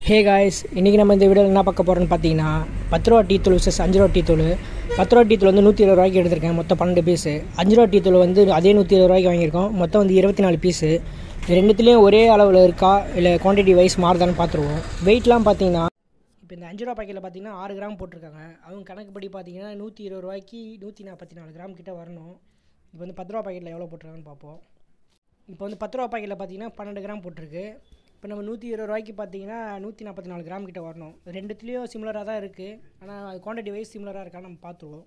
hey guys இன்றைக்கி நம்ம இந்த வீடியோவில் என்ன பார்க்க போகிறோம்னு பார்த்தீங்கன்னா பத்து ரூபா டீ தூள் விசஸ் அஞ்சு ரூபா டீ தூள் பத்து ரூபா டீ தூள் வந்து நூற்றி இருபது ரூபாய்க்கு எடுத்திருக்கேன் மொத்தம் பன்னெண்டு பீஸு அஞ்சு ரூபா டீ தூள் வந்து அதே நூற்றி இருபது ரூபாய்க்கு வாங்கியிருக்கோம் மொத்தம் வந்து இருபத்தி நாலு பீஸு ரெண்டுத்துலேயும் ஒரே அளவில் இருக்கா இல்லை குவான்டிட்டி வைஸ் மாறுதான்னு பார்த்துருவோம் வெயிட்லாம் பார்த்தீங்கன்னா இப்போ இந்த அஞ்சு ரூபா பாக்கெட்டில் பார்த்தீங்கன்னா ஆறு கிராம் போட்டிருக்காங்க அவங்க கணக்குப்படி பார்த்தீங்கன்னா நூற்றி இருபது ரூபாய்க்கு நூற்றி நாற்பத்தி நாலு கிராம் கிட்ட வரணும் இப்போ வந்து பத்து ரூபா பாக்கெட்டில் எவ்வளோ போட்டிருக்காங்கன்னு பார்ப்போம் இப்போ வந்து பத்து ரூபா பாக்கெட்டில் பார்த்தீங்கன்னா பன்னெண்டு கிராம் போட்டிருக்கு இப்போ நம்ம நூற்றி இருபது ரூபாய்க்கு பார்த்தீங்கன்னா நூற்றி நாற்பத்தி நாலு கிராம் கிட்ட வரணும் ரெண்டுத்துலேயும் சிமிலராக தான் இருக்குது ஆனால் அது குவான்டிட்டி வைஸ் சிமிலராக இருக்கான்னு நம்ம பார்த்துருவோம்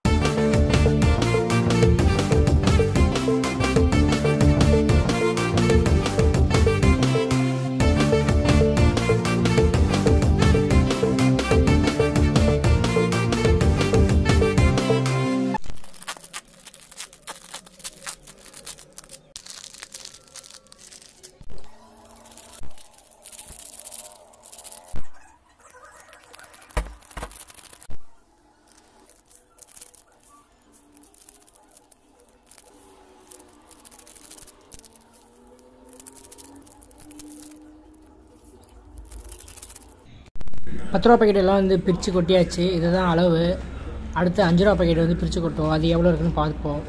பத்து ரூபா பாக்கெட் எல்லாம் வந்து பிரித்து கொட்டியாச்சு இதுதான் அளவு அடுத்து அஞ்சு ரூபா பாக்கெட் வந்து பிரித்து கொட்டுவோம் அது எவ்வளோ இருக்குன்னு பார்ப்போம்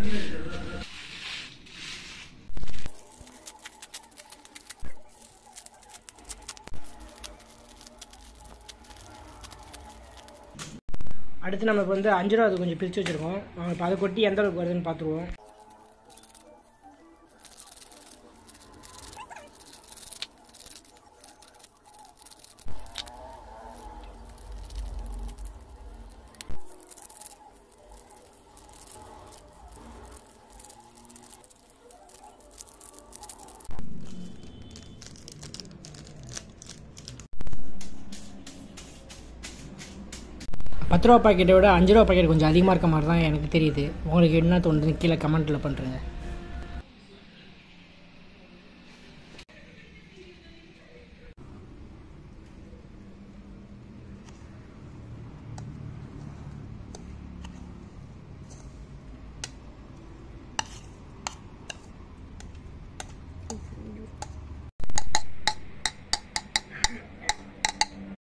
அடுத்து நம்ம இப்போ வந்து அஞ்சு ரூபா அது கொஞ்சம் பிரித்து வச்சுருக்கோம் இப்போ அதை கொட்டி எந்த அளவுக்கு வருதுன்னு பார்த்துருவோம் பத்து ரூபா பாக்கெட்டை விட அஞ்சு ரூபா பாக்கெட் கொஞ்சம் அதிகமாக இருக்க மாதிரி தான் எனக்கு தெரியுது உங்களுக்கு என்ன தோணுதுன்னு கீழே கமெண்ட்டில் பண்ணுறேங்க